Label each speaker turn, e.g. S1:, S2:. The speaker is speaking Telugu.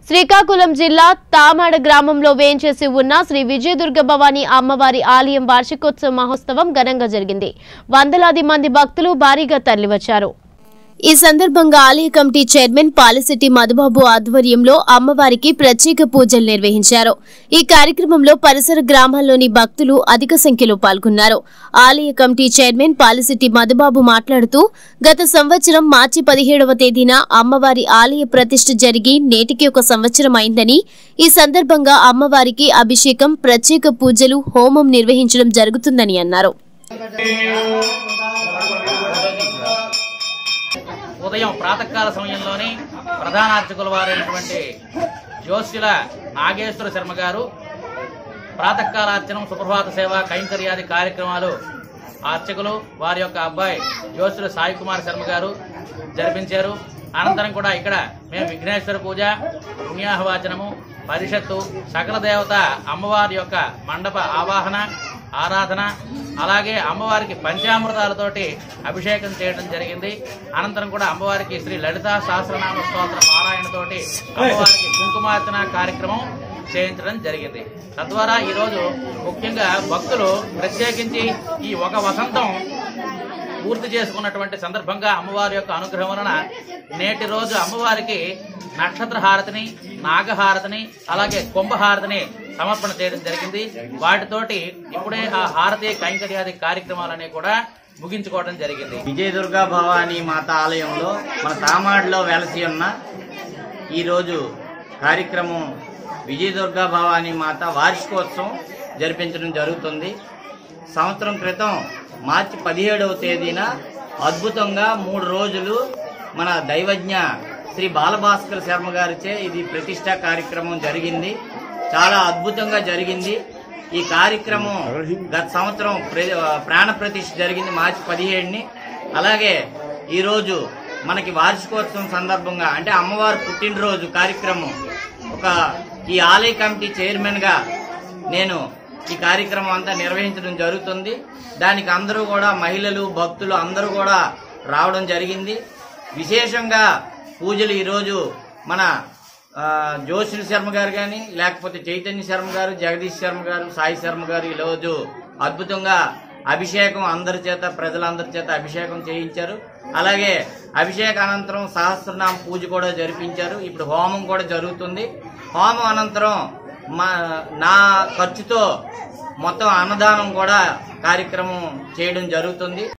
S1: శ్రీకాకుళం జిల్లా తామాడ గ్రామంలో వేంచేసి ఉన్న శ్రీ విజయదుర్గ భవానీ అమ్మవారి ఆలయం వార్షికోత్సవ మహోత్సవం ఘనంగా జరిగింది వందలాది మంది భక్తులు భారీగా తరలివచ్చారు ఈ సందర్భంగా ఆలయ కమిటీ చైర్మన్ పాలిశెట్టి మధుబాబు ఆధ్వర్యంలో అమ్మవారికి ప్రత్యేక పూజలు నిర్వహించారు ఈ కార్యక్రమంలో పరిసర గ్రామాల్లోని భక్తులు అధిక సంఖ్యలో పాల్గొన్నారు ఆలయ కమిటీ చైర్మన్ పాలిశెట్టి మధుబాబు మాట్లాడుతూ గత సంవత్సరం మార్చి పదిహేడవ తేదీన అమ్మవారి ఆలయ ప్రతిష్ఠ జరిగి నేటికి ఒక సంవత్సరం అయిందని ఈ సందర్భంగా అమ్మవారికి అభిషేకం ప్రత్యేక పూజలు హోమం నిర్వహించడం జరుగుతుందని అన్నారు
S2: ఉదయం ప్రాతకాల సమయంలోనే ప్రధాన అర్చకుల వారైనటువంటి జ్యోత్స్యుల నాగేశ్వర శర్మ గారు ప్రాతకాల అర్చనం సుప్రభాత సేవ కైంకర్యాది కార్యక్రమాలు ఆ అర్చకులు వారి యొక్క అబ్బాయి జ్యోత్స్యుల సాయి కుమార్ శర్మ గారు జరిపించారు అనంతరం కూడా ఇక్కడ మేము విఘ్నేశ్వర పూజ పుణ్యాహవాచనము పరిషత్తు సకల దేవత అమ్మవారి యొక్క మండప ఆవాహన ఆరాధన అలాగే అమ్మవారికి పంచామృతాలతోటి అభిషేకం చేయడం జరిగింది అనంతరం కూడా అమ్మవారికి శ్రీ లలితా సహస్రనామ స్తోత్ర పారాయణతోటి అమ్మవారికి కుంకుమార్చన కార్యక్రమం చేయించడం జరిగింది తద్వారా ఈరోజు ముఖ్యంగా భక్తులు ప్రత్యేకించి ఈ ఒక వసంతం పూర్తి చేసుకున్నటువంటి సందర్భంగా అమ్మవారి యొక్క అనుగ్రహం వలన నేటి రోజు అమ్మవారికి నక్షత్ర హారతిని నాగహారతిని అలాగే కుంభహారతిని సమర్పణ చేయడం జరిగింది వాటితోటి ఇప్పుడే ఆ హారతి కైంకర్యాది కార్యక్రమాలన్నీ కూడా ముగించుకోవడం జరిగింది
S3: విజయదుర్గా భవానీ మాత ఆలయంలో మన తామాడిలో వెలసి ఉన్న ఈరోజు కార్యక్రమం విజయదుర్గా భవానీ మాత వార్షికోత్సవం జరిపించడం జరుగుతుంది సంవత్సరం క్రితం మార్చి పదిహేడవ తేదీన అద్భుతంగా మూడు రోజులు మన దైవజ్ఞ శ్రీ బాలభాస్కర్ శర్మ గారిచే ఇది ప్రతిష్టా కార్యక్రమం జరిగింది చాలా అద్భుతంగా జరిగింది ఈ కార్యక్రమం గత సంవత్సరం ప్ర- ప్రాణ ప్రతిష్ఠ జరిగింది మార్చి పదిహేడుని అలాగే ఈరోజు మనకి వార్షికోత్సవం సందర్భంగా అంటే అమ్మవారి పుట్టినరోజు కార్యక్రమం ఒక ఈ ఆలయ కమిటీ చైర్మన్ గా నేను ఈ కార్యక్రమం అంతా నిర్వహించడం జరుగుతుంది దానికి అందరూ కూడా మహిళలు భక్తులు అందరూ కూడా రావడం జరిగింది విశేషంగా పూజలు ఈరోజు మన ఆ, జోషుల్ శర్మ గారు కానీ లేకపోతే చైతన్య శర్మ గారు జగదీష్ శర్మ గారు సాయి శర్మ గారు ఈరోజు అద్భుతంగా అభిషేకం అందరి చేత ప్రజలందరి చేత అభిషేకం చేయించారు అలాగే అభిషేక అనంతరం సహస్రనామ పూజ కూడా జరిపించారు ఇప్పుడు హోమం కూడా జరుగుతుంది హోమం అనంతరం మా నా ఖర్చుతో మొత్తం అన్నదానం కూడా కార్యక్రమం చేయడం జరుగుతుంది